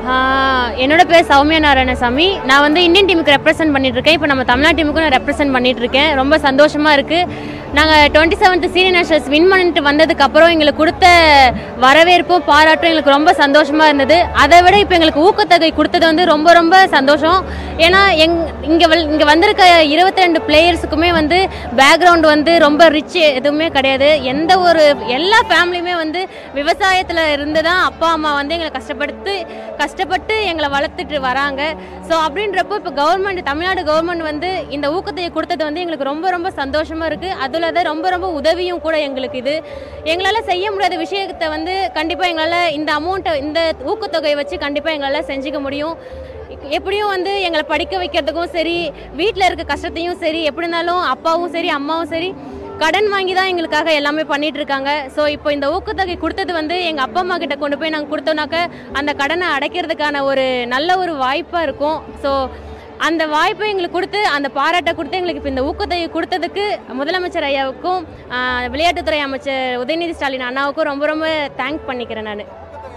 ஆஹ் என்னோட பேர் சௌமியா நாராயணசாமி நான் வந்து இந்தியன் டீமுக்கு ரெப்ரசென்ட் பண்ணிட்டு இருக்கேன் இப்போ நம்ம தமிழ்நாடு டீமுக்கும் நான் ரெப்ரசென்ட் பண்ணிட்டு இருக்கேன் ரொம்ப சந்தோஷமா இருக்கு நாங்கள் twenty seventh senior nationals win பண்ணிட்டு வந்ததுக்கு அப்புறம் எங்களுக்கு கொடுத்த வரவேற்பும் பாராட்டும் எங்களுக்கு ரொம்ப சந்தோஷமா இருந்தது அதை விட இப்போ எங்களுக்கு ஊக்கத்தொகை கொடுத்தது வந்து ரொம்ப ரொம்ப சந்தோஷம் ஏன்னா எங் இங்கே இங்கே வந்திருக்க இருபத்தி ரெண்டு பிளேயர்ஸுக்குமே வந்து பேக்ரவுண்ட் வந்து ரொம்ப ரிச் எதுவுமே கிடையாது எந்த ஒரு எல்லா ஃபேமிலியுமே வந்து விவசாயத்தில் இருந்து தான் அப்பா அம்மா வந்து எங்களை கஷ்டப்படுத்து கஷ்டப்பட்டு எங்களை வளர்த்துட்டு வராங்க ஸோ அப்படின்றப்போ இப்போ கவர்மெண்ட் தமிழ்நாடு கவர்மெண்ட் வந்து இந்த ஊக்கத்தையை கொடுத்தது வந்து எங்களுக்கு ரொம்ப ரொம்ப சந்தோஷமா இருக்கு அதில் தான் ரொம்ப ரொம்ப உதவியும் கூட எங்களுக்கு இது எங்களால் செய்ய முடியாத விஷயத்தை வந்து கண்டிப்பாக எங்களால் இந்த அமௌண்ட்டை இந்த ஊக்கத்தொகையை வச்சு கண்டிப்பாக எங்களால் செஞ்சுக்க முடியும் எப்படியும் வந்து எங்களை படிக்க வைக்கிறதுக்கும் சரி வீட்டில் இருக்க கஷ்டத்தையும் சரி எப்படி இருந்தாலும் அப்பாவும் சரி அம்மாவும் சரி கடன் வாங்கி தான் எங்களுக்காக எல்லாமே பண்ணிட்டு இருக்காங்க ஸோ இப்போ இந்த ஊக்கத்தொகை கொடுத்தது வந்து எங்கள் அப்பா அம்மா கிட்ட கொண்டு போய் நாங்கள் கொடுத்தோம்னாக்க அந்த கடனை அடைக்கிறதுக்கான ஒரு நல்ல ஒரு வாய்ப்பாக இருக்கும் ஸோ அந்த வாய்ப்பை எங்களுக்கு கொடுத்து அந்த பாராட்டை கொடுத்து எங்களுக்கு இப்போ இந்த ஊக்கத்தொகை கொடுத்ததுக்கு முதலமைச்சர் ஐயாவுக்கும் ஆஹ், விளையாட்டுத்துறை அமைச்சர் உதயநிதி ஸ்டாலின் அண்ணாவுக்கும் ரொம்ப ரொம்ப தேங்க் பண்ணிக்கிறேன் நான்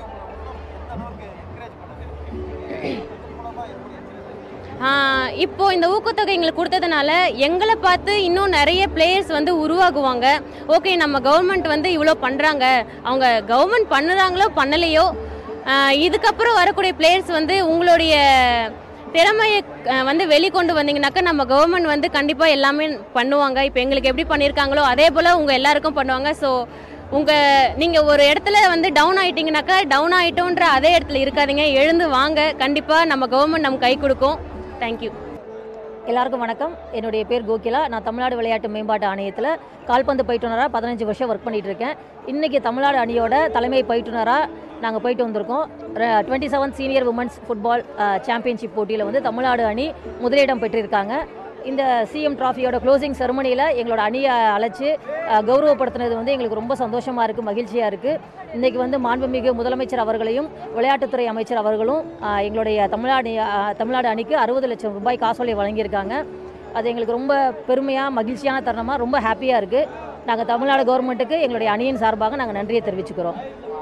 ஆஹ் இப்போ இந்த ஊக்கத்தொகை எங்களுக்கு கொடுத்ததுனால எங்களை பார்த்து இன்னும் நிறைய பிளேயர்ஸ் வந்து உருவாகுவாங்க ஓகே நம்ம கவர்மெண்ட் வந்து இவ்வளோ பண்ணுறாங்க அவங்க கவர்மெண்ட் பண்ணுறாங்களோ பண்ணலையோ ஆஹ் இதுக்கப்புறம் வரக்கூடிய பிளேயர்ஸ் வந்து உங்களுடைய திறமையை அஹ், வந்து வெளிக்கொண்டு வந்தீங்கன்னாக்கா நம்ம கவர்மெண்ட் வந்து கண்டிப்பாக எல்லாமே பண்ணுவாங்க இப்போ எங்களுக்கு எப்படி பண்ணியிருக்காங்களோ அதே போல் உங்கள் எல்லாருக்கும் பண்ணுவாங்க ஸோ உங்கள் நீங்கள் ஒரு இடத்துல வந்து டவுன் ஆயிட்டீங்கனாக்கா டவுன் ஆயிட்டோன்ற அதே இடத்துல இருக்காதீங்க எழுந்து வாங்க கண்டிப்பாக நம்ம கவர்மெண்ட் நம்ம கை கொடுக்கும் தேங்க்யூ எல்லாருக்கும் வணக்கம் என்னுடைய பேர் கோகிலா நான் தமிழ்நாடு விளையாட்டு மேம்பாட்டு ஆணையத்தில் கால்பந்து பயிற்றுனராக பதினஞ்சு வருஷம் ஒர்க் பண்ணிட்டு இருக்கேன் இன்றைக்கி தமிழ்நாடு அணியோட தலைமை பயிற்றுனராக நாங்கள் போயிட்டு வந்திருக்கோம் twenty seven senior women's football championship போட்டியில் வந்து தமிழ்நாடு அணி முதலிடம் பெற்றிருக்காங்க இந்த சிஎம் டிராஃபியோட க்ளோசிங் செரமனியில் எங்களோட அணியை அழைச்சி அஹ், கௌரவப்படுத்தினது வந்து எங்களுக்கு ரொம்ப சந்தோஷமாக இருக்குது மகிழ்ச்சியாக இருக்குது இன்றைக்கி வந்து மாண்புமிகு முதலமைச்சர் அவர்களையும் விளையாட்டுத்துறை அமைச்சர் அவர்களும் அஹ், எங்களுடைய தமிழ்நாடு அஹ், தமிழ்நாடு அணிக்கு அறுபது லட்சம் ரூபாய் காசோலை வழங்கியிருக்காங்க அது எங்களுக்கு ரொம்ப பெருமையாக மகிழ்ச்சியான தருணமாக ரொம்ப ஹாப்பியாக இருக்குது நாங்கள் தமிழ்நாடு கவர்மெண்ட்டுக்கு எங்களுடைய அணியின் சார்பாக நாங்கள் நன்றியை தெரிவிச்சுக்கிறோம்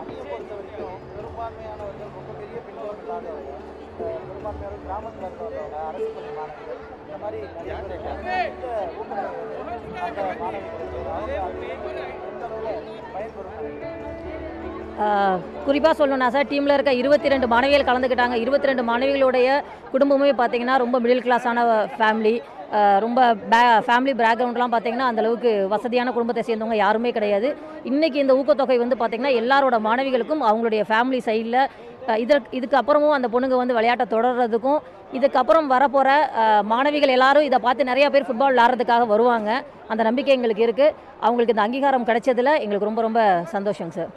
குறிப்பாக சொல்லணும்னா சார் டீமில் இருக்க இருபத்தி ரெண்டு மாணவிகள் கலந்துக்கிட்டாங்க இருபத்தி ரெண்டு மாணவிகளுடைய குடும்பமே பார்த்தீங்கன்னா ரொம்ப மிடில் கிளாஸான ஃபேமிலி ரொம்ப பே ஃபேமிலி பேக்ரவுண்ட்லாம் பார்த்தீங்கன்னா அந்த அளவுக்கு வசதியான குடும்பத்தை சேர்ந்தவங்க யாருமே கிடையாது இன்றைக்கி இந்த ஊக்கத்தொகை வந்து பார்த்தீங்கன்னா எல்லாரோட மாணவிகளுக்கும் அவங்களுடைய ஃபேமிலி சைடில் இதற்கு இதுக்கு அப்புறமும் அந்த பொண்ணுங்க வந்து விளையாட்டை தொடர்றதுக்கும் இதுக்கப்புறம் வரப்போகிற மாணவிகள் எல்லாரும் இதை பார்த்து நிறைய பேர் ஃபுட்பால் விளாட்றதுக்காக வருவாங்க அந்த நம்பிக்கை எங்களுக்கு இருக்குது அவங்களுக்கு இந்த அங்கீகாரம் கிடைச்சதுல எங்களுக்கு ரொம்ப ரொம்ப சந்தோஷங்க சார்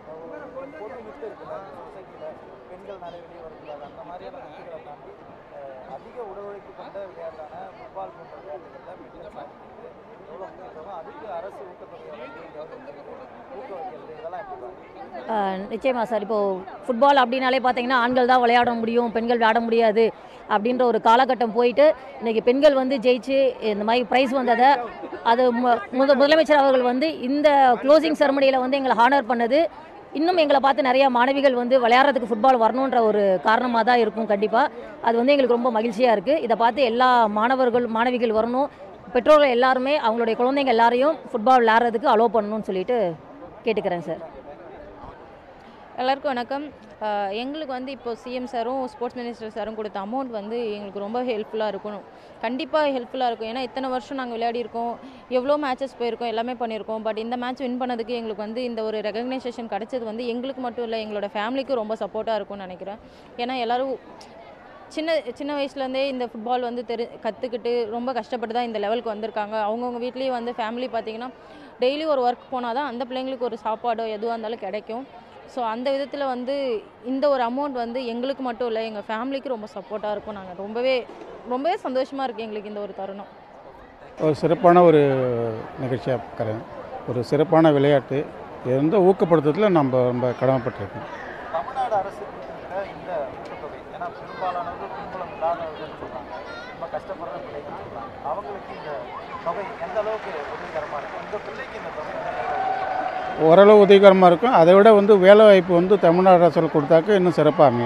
பெண்கள் நிறைய வெளியே வரக்கூடாது அந்த மாதிரியான முக்கியங்களை தாண்டி அஹ், அதிக உடலுழைப்பு கொண்ட விளையாட்டான ஃபுட்பால் போன்ற விளையாட்டுகளில் பெண்கள் சாதிக்கிறது எவ்வளோ முக்கியத்துவம் அதுக்கு அரசு ஊக்கத்தொகை வழங்கி கவர்மெண்ட் ஊக்குவிக்கிறது இதெல்லாம் எப்படி பாருங்க ஆஹ் நிச்சயமா சார் இப்போது ஃபுட்பால் அப்படின்னாலே பார்த்தீங்கன்னா ஆண்கள் தான் விளையாட முடியும் பெண்கள் விளையாட முடியாது அப்படின்ற ஒரு காலகட்டம் போயிட்டு இன்றைக்கி பெண்கள் வந்து ஜெயிச்சு இந்த மாதிரி ப்ரைஸ் வந்ததை அது மு- முத முதலமைச்சர் அவர்கள் வந்து இந்த க்ளோசிங் செரமனியில் வந்து எங்களை ஹானர் பண்ணது இன்னும் எங்களை பார்த்து நிறைய மாணவிகள் வந்து விளையாடுறதுக்கு ஃபுட்பால் வரணுன்ற ஒரு காரணமாக தான் இருக்கும் கண்டிப்பாக அது வந்து எங்களுக்கு ரொம்ப மகிழ்ச்சியாக இருக்குது இதை பார்த்து எல்லா மாணவர்கள் மாணவிகள் வரணும் பெற்றோர்கள் எல்லாருமே அவங்களுடைய குழந்தைங்க எல்லாரையும் ஃபுட்பால் விளையாடுறதுக்கு அலோவ் பண்ணணும்னு சொல்லிட்டு கேட்டுக்கிறேன் சார் எல்லாருக்கும் வணக்கம் அஹ் எங்களுக்கு வந்து இப்போ சிஎம் சாரும் ஸ்போர்ட்ஸ் மினிஸ்டர் சாரும் கொடுத்த அமௌண்ட் வந்து எங்களுக்கு ரொம்ப ஹெல்ப்ஃபுல்லாக இருக்கணும் கண்டிப்பாக ஹெல்ப்ஃபுல்லாக இருக்கும் ஏன்னா இத்தனை வருஷம் நாங்கள் விளையாடி இருக்கோம் எவ்வளோ மேட்சஸ் போயிருக்கோம் எல்லாமே பண்ணியிருக்கோம் பட் இந்த மேட்ச் வின் பண்ணதுக்கு எங்களுக்கு வந்து இந்த ஒரு ரெகக்னைசேஷன் கிடைச்சது வந்து எங்களுக்கு மட்டும் இல்லை எங்களோட ஃபேமிலிக்கும் ரொம்ப சப்போர்ட்டாக இருக்கும்னு நினைக்கிறேன் ஏன்னா எல்லோரும் சின்ன சின்ன வயசுலேருந்தே இந்த ஃபுட்பால் வந்து தெரி கற்றுக்கிட்டு ரொம்ப கஷ்டப்பட்டு தான் இந்த லெவலுக்கு வந்திருக்காங்க அவங்கவுங்க வீட்லேயும் வந்து ஃபேமிலி பார்த்தீங்கன்னா டெய்லி ஒரு ஒர்க் போனால் தான் அந்த பிள்ளைங்களுக்கு ஒரு சாப்பாடோ எதுவாக இருந்தாலும் கிடைக்கும் ஸோ அந்த விதத்தில் வந்து இந்த ஒரு அமௌண்ட் வந்து எங்களுக்கு மட்டும் இல்லை எங்கள் ஃபேமிலிக்கு ரொம்ப சப்போர்ட்டாக இருக்கும் நாங்கள் ரொம்பவே ரொம்பவே சந்தோஷமாக இருக்குது எங்களுக்கு இந்த ஒரு தருணம் ஒரு சிறப்பான ஒரு நிகழ்ச்சியாக பார்க்குறேன் ஒரு சிறப்பான விளையாட்டு இது வந்து ஊக்கப்படுத்துறதுல நம்ம ரொம்ப கடமைப்பட்டிருக்கோம் தமிழ்நாடு அரசு கொடுத்திருக்கிற இந்த ஊக்கத்தொகை ஏன்னா பெரும்பாலானவர்கள் பின்புலம் இல்லாதவர்கள் சொல்கிறாங்க ரொம்ப கஷ்டப்படுற பிள்ளைகள் சொல்கிறாங்க அவங்களுக்கு இந்த தொகை எந்த அளவுக்கு உதவிகரமாக இருக்கும் இந்த பிள்ளைக்கு இந்த தொகை எந்த அளவுக்கு உதவிகரமா இருக்கும்? ஓரளவு உதவிகரமாக இருக்கும் அதை விட வந்து வேலை வாய்ப்பு வந்து தமிழ்நாடு அரசு கொடுத்தாக்க இன்னும் சிறப்பாக அமையும்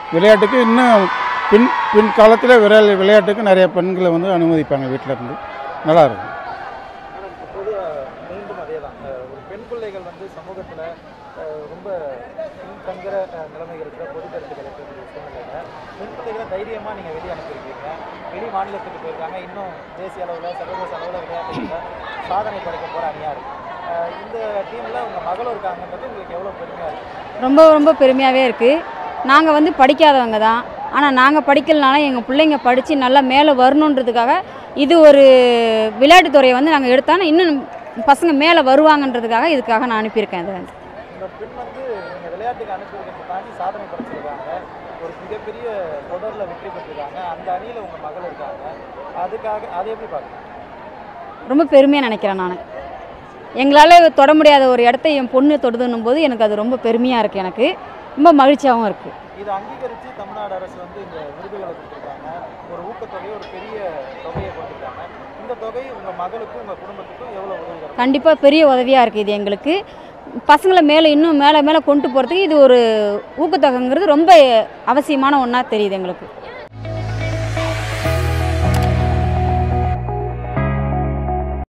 விளையாட்டுக்கு இன்னும் பின் பின் காலத்தில் விளையாட்டு விளையாட்டுக்கு நிறைய பெண்களை வந்து அனுமதிப்பாங்க வீட்டில் இருந்து நல்லா இருக்கும் பொதுவாக மீண்டும் அதே தான் ஒரு பெண் பிள்ளைகள் வந்து சமூகத்தில் ரொம்ப பின்தங்குற அஹ், நிலைமை இருக்கிற பொது கருத்துக்கள் இருக்கக்கூடிய சூழ்நிலையில் பெண் பிள்ளைகளை தைரியமாக நீங்கள் வெளியே அனுப்பியிருக்கீங்க வெளி மாநிலத்துக்கு போயிருக்காங்க இன்னும் தேசிய அளவில் சர்வதேச அளவில் விளையாட்டுகளில் சாதனை படைக்க போகிற அணியாக இருக்கு அஹ், இந்த டீமில் உங்கள் மகளும் இருக்காங்கன்றது உங்களுக்கு எவ்வளோ பெருமையாக இருக்குது ரொம்ப ரொம்ப பெருமையாகவே இருக்குது நாங்கள் வந்து படிக்காதவங்க தான் ஆனால் நாங்கள் படிக்கலனால எங்கள் பிள்ளைங்க படித்து நல்லா மேலே வரணுன்றதுக்காக இது ஒரு விளையாட்டுத்துறையை வந்து நாங்கள் எடுத்தால் இன்னும் பசங்க மேலே வருவாங்கன்றதுக்காக இதுக்காக நான் அனுப்பியிருக்கேன் இதை வந்து இந்த பெண் வந்து நீங்கள் விளையாட்டுக்கு அனுப்பியிருக்கிறத தாண்டி சாதனை படைச்சிருக்காங்க ஒரு மிகப்பெரிய தொடரில் வெற்றி பெற்றிருக்காங்க அந்த அணியில் உங்கள் மகள் இருக்காங்க அதுக்காக அதை எப்படி பார்க்குறீங்க ரொம்ப பெருமையாக நினைக்கிறேன் நான் எங்களால் தொட முடியாத ஒரு இடத்த என் பொண்ணு தொடுதுன்னும் போது எனக்கு அது ரொம்ப பெருமையாக இருக்குது எனக்கு ரொம்ப மகிழ்ச்சியாகவும் இருக்குது இதை அங்கீகரித்து தமிழ்நாடு அரசு வந்து இந்த விருதுகளை கொடுத்துருக்காங்க ஒரு ஊக்கத்தொகை ஒரு பெரிய தொகையை கொடுத்துருக்காங்க இந்த தொகை உங்கள் மகளுக்கும் உங்கள் குடும்பத்துக்கும் எவ்வளோ உதவி கண்டிப்பாக பெரிய உதவியாக இருக்குது இது எங்களுக்கு பசங்களை மேலே இன்னும் மேலே மேலே கொண்டு போகிறதுக்கு இது ஒரு ஊக்கத்தொகைங்கிறது ரொம்ப அவசியமான ஒன்றா தெரியுது எங்களுக்கு